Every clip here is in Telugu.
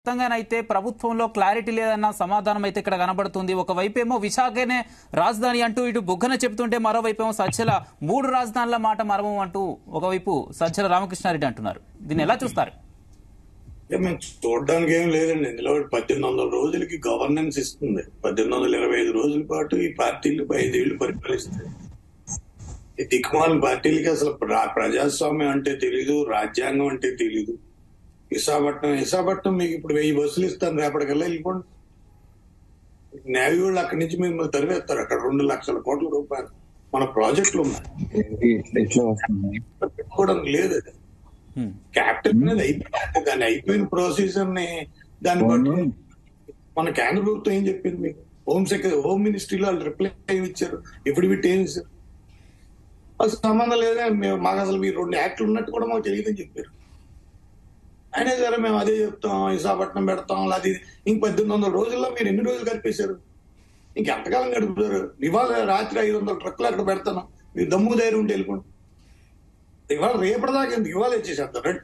మొత్తంగానైతే ప్రభుత్వంలో క్లారిటీ లేదన్న సమాధానం అయితే ఇక్కడ కనబడుతుంది ఒకవైపు ఏమో విశాఖనే రాజధాని అంటూ ఇటు బుగ్గన చెప్తుంటే మరోవైపు ఏమో సజ్జల మూడు రాజధానుల మాట మరమం అంటూ ఒకవైపు సజ్జల రామకృష్ణారెడ్డి అంటున్నారు దీన్ని ఎలా చూస్తారు అంటే మేము చూడడానికి ఏం లేదండి ఇందులో పద్దెనిమిది వందల రోజులకి గవర్నెన్స్ ఇస్తుంది పద్దెనిమిది వందల ఇరవై ఐదు రోజుల పాటు ఈ పార్టీలు ఐదేళ్లు పరిపాలిస్తాయి ఈ దిక్కుమాల పార్టీలకి అసలు ప్ర- ప్రజాస్వామ్యం అంటే తెలీదు రాజ్యాంగం అంటే తెలీదు విశాఖపట్నం విశాఖపట్నం మీకు ఇప్పుడు వెయ్యి బస్సులు ఇస్తాను రేపటికల్లా వెళ్ళిపోండి నేవీ వాళ్ళు అక్కడి నుంచి మిమ్మల్ని తరివేస్తారు అక్కడ రెండు లక్షల కోట్ల రూపాయలు మన ప్రాజెక్టులు ఉన్నాయి ఎట్లా వస్తుంది పెట్టుకోవడానికి లేదు అది హ్మ్. క్యాపిటల్ అనేది అయిపోయింది దాని అయిపోయిన ప్రొసీజర్ ని దాన్ని బట్టి మన కేంద్ర ప్రభుత్వం ఏం చెప్పింది మీకు హోమ్ సెక్రటరీ హోమ్ మినిస్ట్రీలో వాళ్ళు రిప్లై ఏమి ఇచ్చారు ఇప్పుడు బిట్ ఏమి ఇచ్చారు అసలు సంబంధం లేదా మేము మాకు అసలు మీరు రెండు యాక్ట్లు ఉన్నట్టు కూడా మాకు తెలియదని చెప్పారు అయినా సరే మేము అదే చెప్తాం విశాఖపట్నం పెడతాం అది ఇంక పద్దెనిమిది వందల రోజుల్లో మీరు ఎన్ని రోజులు కలిపేశారు ఇంకెంతకాలం గడుపుతారు ఇవాళ రాత్రి ఐదు వందల ట్రక్కులు అక్కడ పెడతాను మీరు దమ్ము ధైర్యం ఉంటే వెళ్ళిపోండి ఇవాళ రేపటిదాకా ఎందుకు ఇవాళ ఇచ్చేసేస్తారు రండి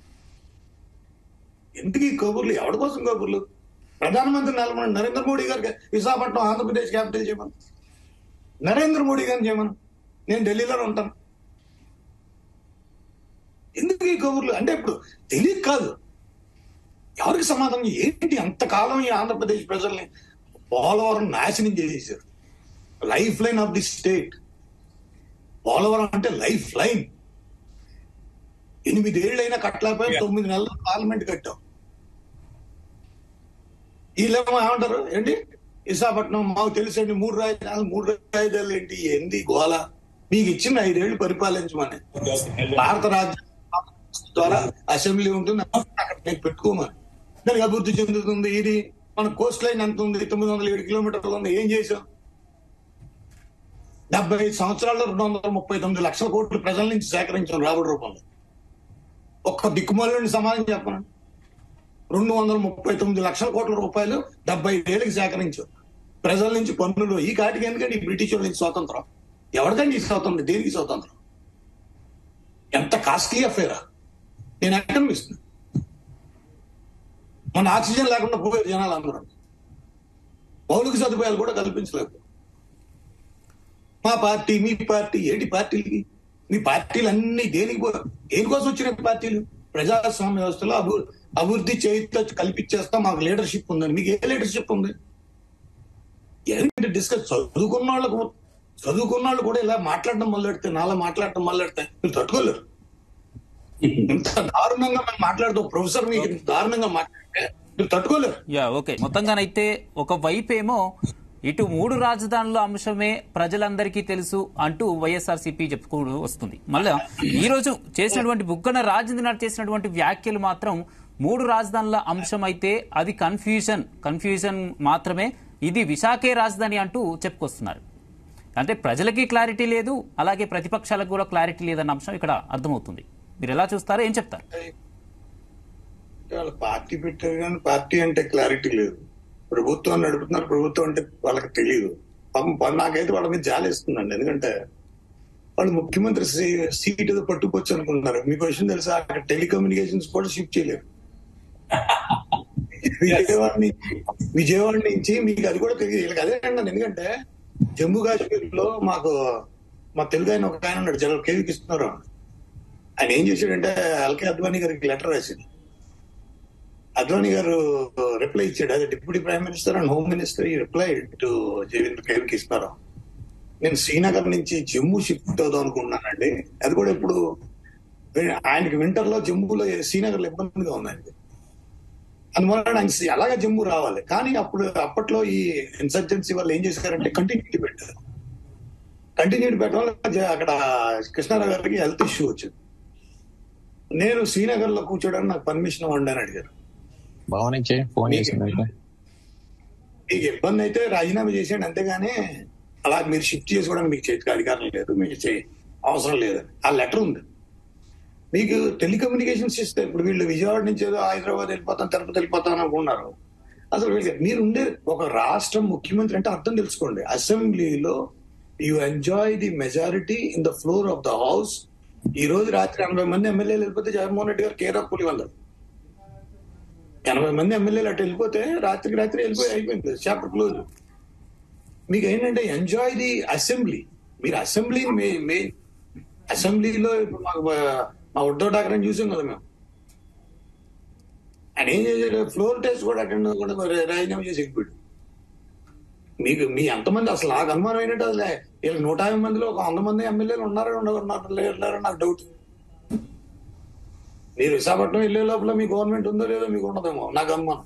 ఎందుకు ఈ కబుర్లు ఎవరి కోసం కబుర్లు ప్రధానమంత్రి నెలమని నరేంద్ర మోడీ గారికి విశాఖపట్నం ఆంధ్రప్రదేశ్ క్యాపిటల్ చేయమని నరేంద్ర మోడీ గారిని చేయమని నేను ఢిల్లీలోనే ఉంటాను ఎందుకు ఈ కబుర్లు అంటే ఇప్పుడు తెలియక కాదు ఎవరికి సమాధానం ఏంటి అంతకాలం ఈ ఆంధ్రప్రదేశ్ ప్రజల్ని పోలవరం నాశనం చేసేసారు lifeline of the state Polavaram అంటే లైఫ్ లైన్ ఎనిమిదేళ్లైనా కట్టలేకపోయి తొమ్మిది నెలలు పార్లమెంట్ కట్టాం వీళ్ళేమో ఏమంటారు ఏంటి విశాఖపట్నం మాకు తెలుసండి మూడు రాజధానులు మూడు రాజధానులు ఏంటి ఏంది గోల మీకు ఇచ్చిన ఐదేళ్లు పరిపాలించమని భారత రాజ్యాంగం ద్వారా అసెంబ్లీ ఉంటుంది అక్కడ మీరు పెట్టుకోమని దానికి అభివృద్ధి చెందుతుంది ఇది మన కోస్ట్ లైన్ ఎంత ఉంది తొమ్మిది వందల ఏడు కిలోమీటర్లు ఉంది ఏం చేసాం డెబ్బై ఐదు సంవత్సరాల్లో రెండు వందల ముప్పై తొమ్మిది లక్షల కోట్లు ప్రజల నుంచి సేకరించాం రాబడి రూపంలో ఒక్క దిక్కుమాలని సమాధానం చెప్పను రెండు వందల ముప్పై తొమ్మిది లక్షల కోట్ల రూపాయలు డెబ్బై ఏళ్ళకి సేకరించాం ప్రజల నుంచి పన్నులు ఈ కాటికి ఎందుకంటే ఈ బ్రిటిష్ వాళ్ళ నుంచి స్వాతంత్రం ఎవరికండి ఈ స్వాతంత్రం దేనికి స్వాతంత్రం ఎంత కాస్ట్లీ అఫేరా నేను ఎకనమిస్ట్ మన ఆక్సిజన్ లేకుండా పోయారు జనాలు అందరూ మౌలిక సదుపాయాలు కూడా కల్పించలేదు మా పార్టీ మీ పార్టీ ఏంటి పార్టీలకి మీ పార్టీలు అన్ని దేనికి పో- దేనికోసం వచ్చిన పార్టీలు ప్రజాస్వామ్య వ్యవస్థలో అభి అభివృద్ధి చేయితో కల్పించేస్తా మాకు లీడర్షిప్ ఉందని మీకు ఏ లీడర్షిప్ ఉంది ఏంటి డిస్కస్ చదువుకున్న వాళ్ళకు చదువుకున్న వాళ్ళు కూడా ఇలా మాట్లాడడం మొదలెడితే నాలా మాట్లాడటం మొదలెడితే మీరు తట్టుకోలేరు ఇంత దారుణంగా మేము మాట్లాడుతూ ప్రొఫెసర్ మీకు ఇంత దారుణంగా మాట్లాడితే మీరు తట్టుకోలేరు యా ఓకే మొత్తంగానైతే ఒక వైపు ఏమో ఇటు మూడు రాజధానుల అంశమే ప్రజలందరికీ తెలుసు అంటూ వైఎస్ఆర్సీపీ చెప్పుకుంటూ వస్తుంది మళ్ళా ఈ రోజు చేసినటువంటి బుగ్గన రాజేంద్ర చేసినటువంటి వ్యాఖ్యలు మాత్రం మూడు రాజధానుల అంశం అయితే అది కన్ఫ్యూజన్ కన్ఫ్యూజన్ మాత్రమే ఇది విశాఖే రాజధాని అంటూ చెప్పుకొస్తున్నారు అంటే ప్రజలకి క్లారిటీ లేదు అలాగే ప్రతిపక్షాలకు కూడా క్లారిటీ లేదన్న అంశం ఇక్కడ అర్థమవుతుంది మీరు ఎలా చూస్తారో ఏం చెప్తారు వాళ్ళు పార్టీ పెట్టారు కానీ పార్టీ అంటే క్లారిటీ లేదు ప్రభుత్వం నడుపుతున్నారు ప్రభుత్వం అంటే వాళ్ళకి తెలియదు పాపం ప- నాకైతే వాళ్ళ మీద జాలేస్తుందండి ఎందుకంటే వాళ్ళు ముఖ్యమంత్రి సీ- సీట్ ఏదో పట్టుకోవచ్చు అనుకుంటున్నారు మీకు విషయం తెలుసా అక్కడ టెలికమ్యూనికేషన్స్ కూడా షిఫ్ట్ చేయలేరు విజయవాడ నుంచి విజయవాడ నుంచి మీకు అది కూడా తెలియదు వీళ్ళకి అదే అండి ఎందుకంటే జమ్మూ కాశ్మీర్ లో మాకు మా తెలుగు ఆయన ఒక ఆయన ఉన్నాడు జనరల్ కేవీకి ఇస్తున్నారు ఆయన ఏం చేశాడంటే ఎల్కే అద్వానీ గారికి లెటర్ రాసింది అద్వానీ గారు రిప్లై ఇచ్చాడు అదే deputy prime minister and home minister ఈ రిప్లై టు జేవేంద్ర కేవీకి ఇస్తున్నారు నేను శ్రీనగర్ నుంచి జమ్మూ షిఫ్ట్ అవుదాం అనుకున్నానండి అది కూడా ఇప్పుడు ఆయనకి వింటర్ లో జమ్మూలో శ్రీనగర్ లో ఇబ్బందిగా ఉంది ఆయనకి అందువల్ల ఆయన సి- అలాగే జమ్మూ రావాలి కానీ అప్పుడు అప్పట్లో ఈ ఇన్సర్జెన్సీ వాళ్ళు ఏం చేశారంటే కంటిన్యూటీ పెట్టారు కంటిన్యూటీ పెట్టడం వల్ల జ- అక్కడ కృష్ణారావు గారికి హెల్త్ ఇష్యూ వచ్చింది నేను శ్రీనగర్ లో కూర్చోడానికి నాకు పర్మిషన్ ఇవ్వండి అని అడిగారు భవన్ నుంచి ఫోన్ చేసింది అయితే మీకు ఇబ్బంది అయితే రాజీనామా చేసేయండి అంతేగాని అలా మీరు షిఫ్ట్ చేసుకోవడానికి మీకు చేతికి అధికారం లేదు మీకు చేయ అవసరం లేదని ఆ లెటర్ ఉంది మీకు టెలికమ్యూనికేషన్స్ ఇస్తే ఇప్పుడు వీళ్ళు విజయవాడ నుంచి ఏదో హైదరాబాద్ వెళ్ళిపోతాను తిరుపతి వెళ్ళిపోతాను అనుకున్నారు అసలు వీళ్ళు మీరు ఉండే ఒక రాష్ట్రం ముఖ్యమంత్రి అంటే అర్థం తెలుసుకోండి అసెంబ్లీలో you enjoy the majority in the floor of the house ఈ రోజు రాత్రి ఎనభై మంది ఎమ్మెల్యేలు వెళ్ళిపోతే జగన్మోహన్ రెడ్డి గారు కేర్ ఆఫ్ పులివెందరు ఎనభై మంది ఎమ్మెల్యేలు అటు వెళ్ళిపోతే రాత్రికి రాత్రి వెళ్ళిపోయి అయిపోయింది చాప్టర్ క్లోజ్ మీకు ఏంటంటే ఎంజాయ్ ది అసెంబ్లీ మీరు అసెంబ్లీ మీ అసెంబ్లీలో ఇప్పుడు మాకు మా- మా ఉద్దవ్ ఠాకరే చూసాం కదా మేము ఆయన ఏం చేశారు ఫ్లోర్ టెస్ట్ కూడా అటెండ్ కూడా మరి రాజీనామా చేసి ఎక్కిపోయాడు మీకు మీ ఎంతమంది అసలు నాకు అనుమానం ఏంటంటే అసలు వీళ్ళకి నూట యాభై మందిలో ఒక వంద మంది ఎమ్మెల్యేలు ఉన్నారో ఉండరు లేరో నాకు డౌట్ మీరు విశాఖపట్నం వెళ్ళే లోపల మీ గవర్నమెంట్ ఉందో లేదో మీకు ఉండదేమో నాకు అనుమానం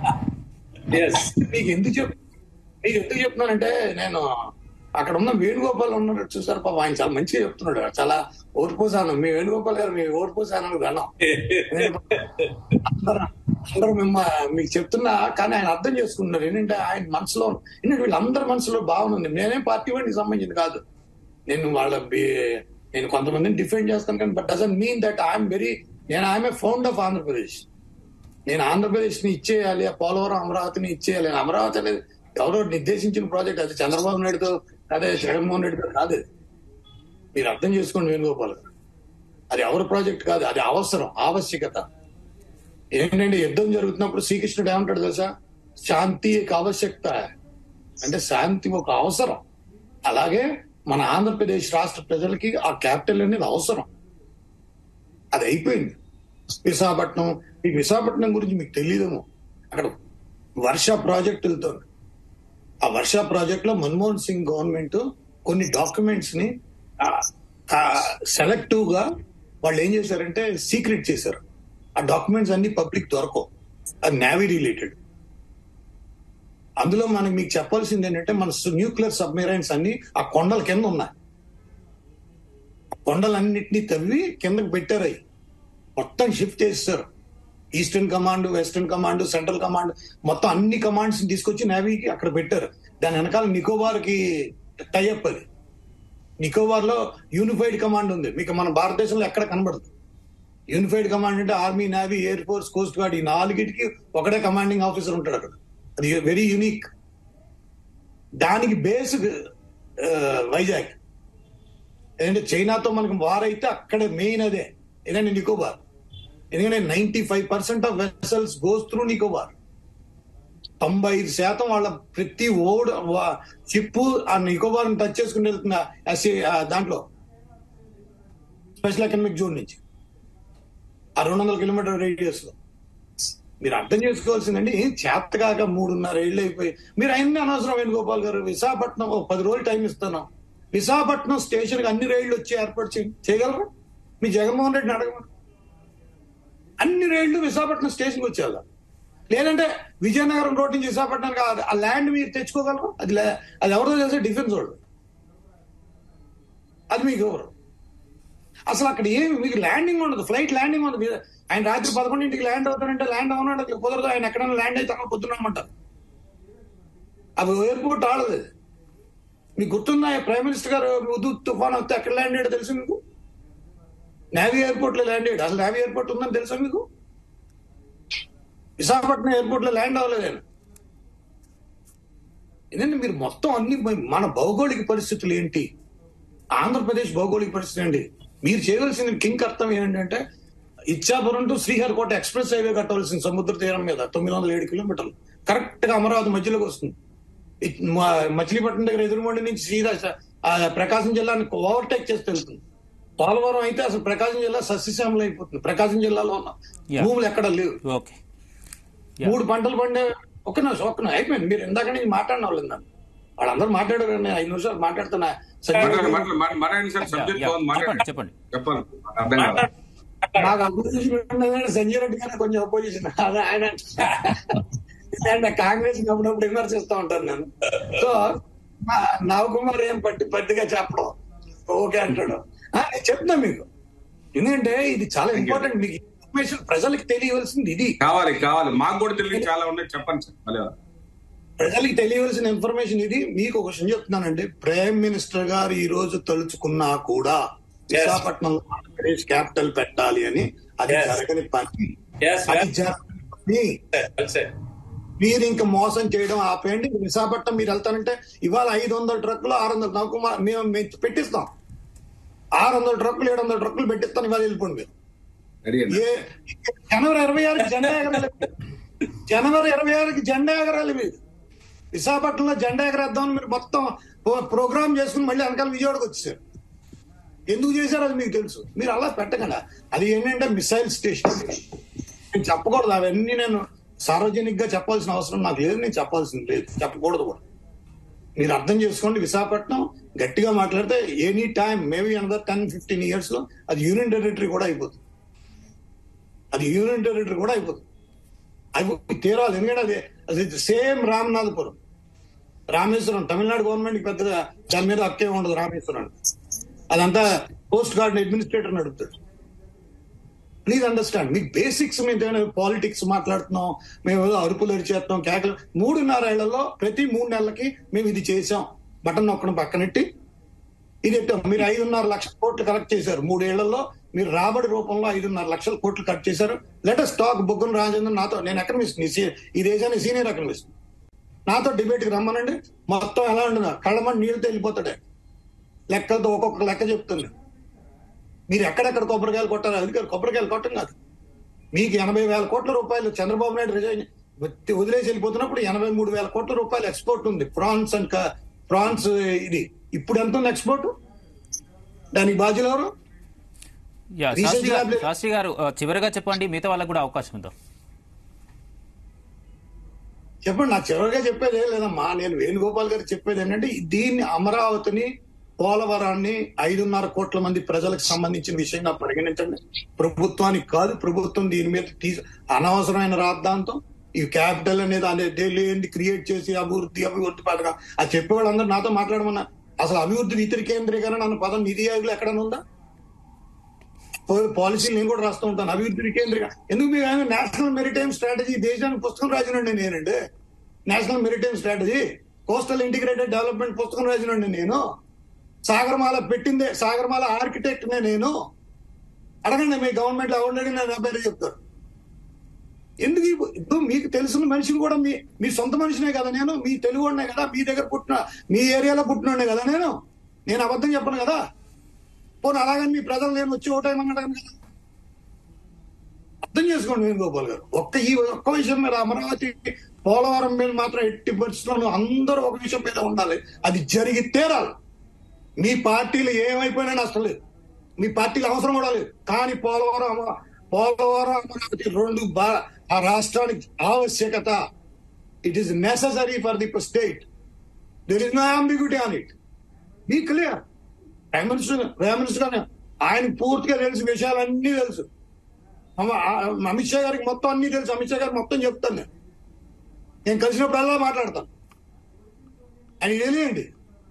ఎస్ మీకు ఎందుకు చెప్ మీకు ఎందుకు చెప్తున్నానంటే నేను అక్కడ ఉన్న వేణుగోపాల్ ఉన్నాడు చూసారు పాప ఆయన చాలా మంచిగా చెప్తున్నాడు చాలా ఓర్పోసానం మీ వేణుగోపాల్ గారు మీ ఓర్పోసానానికి దండం అందరూ అందరూ మిమ్మ మీకు చెప్తున్నా కానీ ఆయన అర్థం చేసుకుంటున్నారు ఏంటంటే ఆయన మనసులో ఏంటంటే వీళ్ళందరి మనసులో భావన ఉంది నేనేం పార్టీ వాడికి సంబంధించింది కాదు నేను వాళ్ళ బి- నేను కొంతమందిని డిఫెండ్ చేస్తాను కానీ but doesn't mean that I'm very నేను I'm a found of Andhra Pradesh నేను ఆంధ్రప్రదేశ్ ని ఇచ్చేయాలి ఆ పోలవరం అమరావతిని ఇచ్చేయాలి అని అమరావతి అనేది ఎవరో నిర్దేశించిన ప్రాజెక్ట్ అది చంద్రబాబు నాయుడుతో అదే జగన్మోహన్ రెడ్డితో కాదు అది. మీరు అర్థం చేసుకోండి వేణుగోపాల్ గారు అది ఎవరి ప్రాజెక్ట్ కాదు అది అవసరం ఆవశ్యకత ఏంటంటే యుద్ధం జరుగుతున్నప్పుడు శ్రీకృష్ణుడు ఏమంటాడు తెలుసా శాంతి ఒక ఆవశ్యకత అంటే శాంతి ఒక అవసరం అలాగే మన ఆంధ్రప్రదేశ్ రాష్ట్ర ప్రజలకి ఆ క్యాపిటల్ అనేది అవసరం అది అయిపోయింది విశాఖపట్నం ఈ విశాఖపట్నం గురించి మీకు తెలియదేమో అక్కడ వర్ష ప్రాజెక్ట్ వెళ్తుంది ఆ వర్ష ప్రాజెక్ట్ లో మన్మోహన్ సింగ్ గవర్నమెంట్ కొన్ని డాక్యుమెంట్స్ ని సెలెక్టివ్ గా వాళ్ళు ఏం చేశారంటే సీక్రెట్ చేశారు ఆ డాక్యుమెంట్స్ అన్ని పబ్లిక్ దొరకవు అది నేవీ రిలేటెడ్ అందులో మనకి మీకు చెప్పాల్సింది ఏంటంటే మన న్యూక్లియర్ సబ్మెరైన్స్ అన్ని ఆ కొండల కింద ఉన్నాయి కొండలన్నింటినీ తవ్వి కిందకి పెట్టారు అవి మొత్తం షిఫ్ట్ చేస్తారు eastern command western command central command మొత్తం అన్ని కమాండ్స్ తీసుకొచ్చి నేవీకి అక్కడ పెట్టారు దాని వెనకాల నికోబార్ కి టైఅప్ అది నికోబార్ లో యూనిఫైడ్ కమాండ్ ఉంది మీకు మన భారతదేశంలో ఎక్కడ కనబడదు యూనిఫైడ్ కమాండ్ అంటే army navy air force coast guard ఈ నాలుగిటికి ఒకటే కమాండింగ్ ఆఫీసర్ ఉంటాడు అక్కడ అది వెరీ యూనిక్ దానికి బేస్ వైజాగ్ ఎందుకంటే చైనాతో మనకు వార్ అయితే అక్కడ మెయిన్ అదే ఏదంటే నికోబార్ ఎందుకంటే ninety five percent of vessels goes through Nicobar తొంభై ఐదు శాతం వాళ్ళ ప్రతి ఓడ్ షిప్ ఆ నికోబార్ టచ్ చేసుకుని వెళ్తున్న SC ఆ దాంట్లో స్పెషల్ ఎకనామిక్ జోన్ నుంచి ఆ రెండు వందల కిలోమీటర్ రేడియస్ లో మీరు అర్థం చేసుకోవాల్సిందండి ఏం చేతకాక మూడున్నర ఏళ్ళు అయిపోయి మీరు అయిన అనవసరం వేణుగోపాల్ గారు విశాఖపట్నం ఒక పది రోజులు టైం ఇస్తున్నాం విశాఖపట్నం స్టేషన్ కి అన్ని రైళ్లు వచ్చి ఏర్పాటు చేయండి చేయగలరా మీ జగన్మోహన్ రెడ్డిని అడగమని అన్ని రైళ్లు విశాఖపట్నం స్టేషన్కి వచ్చేయాలి లేదంటే విజయనగరం రోడ్ నుంచి విశాఖపట్నానికి ఆ- ఆ ల్యాండ్ మీరు తెచ్చుకోగలరు అది లే- అది ఎవరిదో తెలిసే డిఫెన్స్ వాళ్ళు అది మీకు ఎవరు అసలు అక్కడ ఏమి మీకు ల్యాండింగ్ ఉండదు ఫ్లైట్ ల్యాండింగ్ ఉండదు మీరు- ఆయన రాత్రి పదకొండింటికి ల్యాండ్ అవుతారంటే ల్యాండ్ అవునాడు అట్లా కుదరదు ఆయన ఎక్కడైనా ల్యాండ్ అయితే అక్కడ పొద్దున్నమంటారు అది ఎయిర్పోర్ట్ ఆడదు అది. మీకు గుర్తుందా ప్రైమ్ మినిస్టర్ గారు ఉదు తుఫాన్ వస్తే ఎక్కడ ల్యాండ్ అయ్యాడో తెలుసు మీకు నేవీ ఎయిర్పోర్ట్ లో ల్యాండ్ అయ్యాడు అసలు నేవీ ఎయిర్పోర్ట్ ఉందని తెలుసా మీకు విశాఖపట్నం ఎయిర్పోర్ట్ లో ల్యాండ్ అవ్వలేదు ఆయన ఏంటంటే మీరు మొత్తం అన్ని మన భౌగోళిక పరిస్థితులు ఏంటి ఆంధ్రప్రదేశ్ భౌగోళిక పరిస్థితి ఏంటి మీరు చేయవలసిన కింగ్ అర్థం ఏంటంటే Ichchapuram to Sriharikota express highway కట్టవలసిన సముద్ర తీరం మీద తొమ్మిది వందల ఏడు కిలోమీటర్లు కరెక్ట్ గా అమరావతి మధ్యలోకి వస్తుంది ఇ- మ- మచిలీపట్నం దగ్గర ఎదురుమండి నుంచి సీదా స- ఆ ప్రకాశం జిల్లాని ఓవర్టేక్ చేసి వెళ్తుంది పోలవరం అయితే అసలు ప్రకాశం జిల్లా సస్యశ్యామలు అయిపోతుంది ప్రకాశం జిల్లాలో ఉన్న Yeah. భూములు ఎక్కడ లేవు ఓకే Yeah. మూడు పంటలు పండే ఒక్క నిమిషం ఒక్క నిమిషం అయిపోయింది మీరు ఇందాక నుంచి మాట్లాడిన వాళ్ళు ఇందాక. వాళ్ళందరూ మాట్లాడారు నేను ఐదు నిమిషాలు మాట్లాడుతున్నా సంజయ్ మాట్లాడండి మాట్లాడండి, మాట్లాడండి, మాట్లాడండి సార్ సబ్జెక్ట్ Yeah, బాగుంది చెప్పండి మాట్లాడండి చెప్పండి చెప్పాలి అర్థం కాదు నాకు అపోజిషన్ ఉన్నదంటే సంజయ్ రెడ్డి గానే కొంచెం అపోజిషన్ అదే ఆయన అంటే కాంగ్రెస్ ని అప్పుడప్పుడు విమర్శిస్తూ ఉంటాను నేను సో మా- నవకుమార్ ఏం పట్టి పట్టిగా చెప్పడం ఓకే అంటాడు ఆ, నేను చెప్తున్నా మీకు ఎందుకంటే ఇది చాలా ఇంపార్టెంట్ మీకు ఇన్ఫర్మేషన్ ప్రజలకు తెలియవలసింది ఇది కావాలి కావాలి మాకు కూడా తెలియదు చాలా ఉన్నాయి చెప్పండి సార్ మళ్ళీ ప్రజలకి తెలియవలసిన ఇన్ఫర్మేషన్ ఇది మీకు ఒక విషయం చెప్తున్నానండి ప్రైమ్ మినిస్టర్ గారు ఈ రోజు తలుచుకున్నా కూడా విశాఖపట్నంలో ఆంధ్రప్రదేశ్ క్యాపిటల్ పెట్టాలి అని అది Yes. జరగని పని Yes, అది yes. జరగని పని Well said. మీరు ఇంకా మోసం చేయడం ఆపేయండి విశాఖపట్నం మీరు వెళ్తానంటే ఇవాళ ఐదు వందల ట్రక్కులు ఆరు వందల నౌకుమార్ మేము మేము పెట్టిస్తాం ఆరు వందల ట్రక్కులు ఏడు వందల ట్రక్కులు పెట్టిస్తాను ఇవాళ వెళ్ళిపోండి మీరు రెడీ అండి ఏ జనవరి ఇరవై ఆరుకి జెండా ఎగరలేదు జనవరి ఇరవై ఆరుకి జెండా ఎగరాలి మీరు విశాఖపట్నంలో జెండా ఎగరేద్దామని మీరు మొత్తం ప్రో- ప్రోగ్రామ్ చేసుకుని మళ్ళీ వెనకాల విజయవాడకి వచ్చేసారు ఎందుకు చేశారో అది మీకు తెలుసు మీరు అలా పెట్టకుండా అది ఏంటంటే మిసైల్ స్టేషన్ నేను చెప్పకూడదు అవన్నీ నేను సార్వజనిక్ గా చెప్పాల్సిన అవసరం నాకు లేదు నేను చెప్పాల్సింది లేదు చెప్పకూడదు కూడా మీరు అర్థం చేసుకోండి విశాఖపట్నం గట్టిగా మాట్లాడితే any time maybe another ten fifteen years లో అది యూనియన్ టెరిటరీ కూడా అయిపోతుంది అది యూనియన్ టెరిటరీ కూడా అయిపోతుంది అయిపోయి తీరాలి ఎందుకంటే అది అది సేమ్ రామనాథపురం రామేశ్వరం తమిళనాడు గవర్నమెంట్ పెద్దగా దాని మీద హక్కే ఉండదు రామేశ్వరం అదంతా పోస్ట్ గార్డ్ అడ్మినిస్ట్రేటర్ నడుపుతాడు ప్లీజ్ అండర్స్టాండ్ మీకు బేసిక్స్ మీద పాలిటిక్స్ మాట్లాడుతున్నాం మేము ఏదో అరుపులు అరిచేస్తున్నాం కేకలు మూడున్నర ఏళ్లలో ప్రతి మూడు నెలలకి మేము ఇది చేసాం బటన్ నొక్కడం పక్కనెట్టి ఇది ఎట్టో మీరు ఐదున్నర లక్షల కోట్లు కలెక్ట్ చేశారు మూడేళ్లలో మీరు రాబడి రూపంలో ఐదున్నర లక్షల కోట్లు కట్ చేశారు లెటర్ స్టాక్ బొగ్గన రాజేంద్ర నాతో నేను ఎకనమిస్ట్ ఈ దేశానికి సీనియర్ ఎకనమిస్ట్ నాతో డిబేట్ కి రమ్మనండి మొత్తం ఎలా ఉండదు కళ్ళమని నీళ్ళతో వెళ్ళిపోతాడే లెక్కలతో ఒక్కొక్క లెక్క చెప్తున్నాను మీరు ఎక్కడెక్కడ కొబ్బరికాయలు కొట్టారు అది కాదు కొబ్బరికాయలు కొట్టం కాదు మీకు ఎనభై వేల కోట్ల రూపాయలు చంద్రబాబు నాయుడు రిజైన్ వదిలి- వదిలేసి వెళ్ళిపోతున్నప్పుడు ఎనభై మూడు వేల కోట్ల రూపాయలు ఎక్స్పోర్ట్ ఉంది ప్రాన్స్ అండ్ క- ప్రాన్స్ ఇది ఇప్పుడు ఎంత ఉంది ఎక్స్పోర్ట్ దానికి బాధ్యులు ఎవరు యా Research శాస్త్రి గారు lab లో- శాస్త్రి గారు ఆ, చివరిగా చెప్పండి మిగతా వాళ్ళకు కూడా అవకాశం ఉందా చెప్పండి నాకు చివరిగా చెప్పేది ఏం లేదమ్మా నేను వేణుగోపాల్ గారు చెప్పేది ఏంటంటే దీన్ని అమరావతిని పోలవరాన్ని ఐదున్నర కోట్ల మంది ప్రజలకు సంబంధించిన విషయంగా పరిగణించండి ప్రభుత్వానికి కాదు ప్రభుత్వం దీని మీద తీసు అనవసరమైన రాద్ధాంతం ఈ క్యాపిటల్ అనేది అనేది లేని క్రియేట్ చేసి అభివృద్ధి అభివృద్ధి పథకం అది చెప్పే వాళ్ళందరూ నాతో మాట్లాడమన్నా అసలు అభివృద్ధి నిధి కేంద్రీకరణ అన్న పదం నిధి ఆయోగంలో ఎక్కడైనా ఉందా పాలసీ నేను కూడా రాస్తూ ఉంటాను అభివృద్ధి కేంద్రీకరణ ఎందుకు మీరు ఆయన నేషనల్ మెరిటైమ్ స్ట్రాటజీ దేశానికి పుస్తకం రాసినండి నేనండి national maritime strategy coastal integrated development పుస్తకం రాసినండి నేను సాగరమాల పెట్టిందే సాగరమాల ఆర్కిటెక్ట్ నే నేను అడగండి మీ గవర్నమెంట్ ఆల్రెడీ నేను నా పేరు చెప్తారు ఎందుకు ఈ- ఇప్పుడు మీకు తెలిసిన మనిషిని కూడా మీ మీ సొంత మనిషినే కదా నేను మీ తెలుగు వాడినే కదా మీ దగ్గర పుట్టిన మీ ఏరియాలో పుట్టినోడే కదా నేను నేను అబద్ధం చెప్పను కదా పోనీ అలాగని మీ ప్రజలు నేను వచ్చి ఓటేయమన్నాడు కదా అర్థం చేసుకోండి వేణుగోపాల్ గారు ఒక్క ఈ ఒక్క విషయం మీద అమరావతి పోలవరం మీద మాత్రం ఎట్టి పరిస్థితుల్లో అందరూ ఒక విషయం మీద ఉండాలి అది జరిగి తీరాలి మీ పార్టీలు ఏమైపోయినా నష్టం లేదు మీ పార్టీలు అవసరం కూడా లేదు కానీ పోలవరం అమ- పోలవరం అమరావతి రెండు బా- ఆ రాష్ట్రానికి ఆవశ్యకత it is necessary for the state there is no ambiguity on it be clear prime minister prime minister గానే ఆయన పూర్తిగా తెలుసు విషయాలన్నీ తెలుసు అమ్మ- ఆ- అమిత్ షా గారికి మొత్తం అన్ని తెలుసు అమిత్ షా గారికి మొత్తం చెప్తాను నేను నేను కలిసినప్పుడల్లా మాట్లాడతాను అని తెలియండి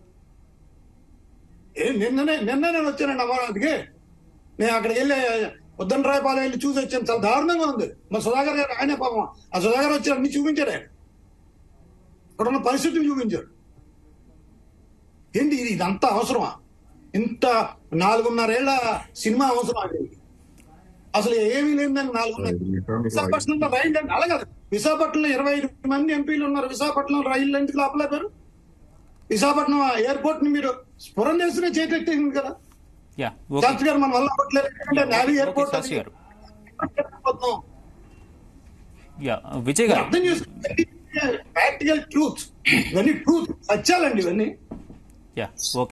ఏ నిన్ననే నిన్న నేను వచ్చానండి అమరావతికి నేను అక్కడికి వెళ్ళి ఉద్దన్ రాయపాలెం వెళ్ళి చూసి వచ్చాను చాలా దారుణంగా ఉంది మా సుధాకర్ గారు ఆయనే పాపం ఆ సుధాకర్ వచ్చి అన్ని చూపించాడు ఆయన ఇక్కడ ఉన్న పరిస్థితిని చూపించాడు ఏంటి ఇది ఇదంతా అవసరమా ఇంత నాలుగున్నరేళ్ల సినిమా అవసరం అది అసలు ఏమీ లేదని నాలుగున్నర విశాఖపట్నంలో రైలు అంటే అలాగే విశాఖపట్నంలో ఇరవై ఐదు మంది ఎంపీలు ఉన్నారు విశాఖపట్నం రైలు ఎందుకు ఆపలేపారు విశాఖపట్నం ఎయిర్పోర్ట్ ని మీరు స్ఫురం చేస్తూనే చేతెట్టేసింది కదా యా ఓకే శాస్త్రి గారు మన వల్ల అవ్వట్లేదు ఎందుకంటే నావీ ఓకే ఎయిర్పోర్ట్ శాస్త్రి గారు మొత్తం యా విజయ్ గారు అర్థం చేసుకోండి ప్రాక్టికల్ ట్రూత్ ఇవన్నీ ట్రూత్ సత్యాలండి ఇవన్నీ యా ఓకే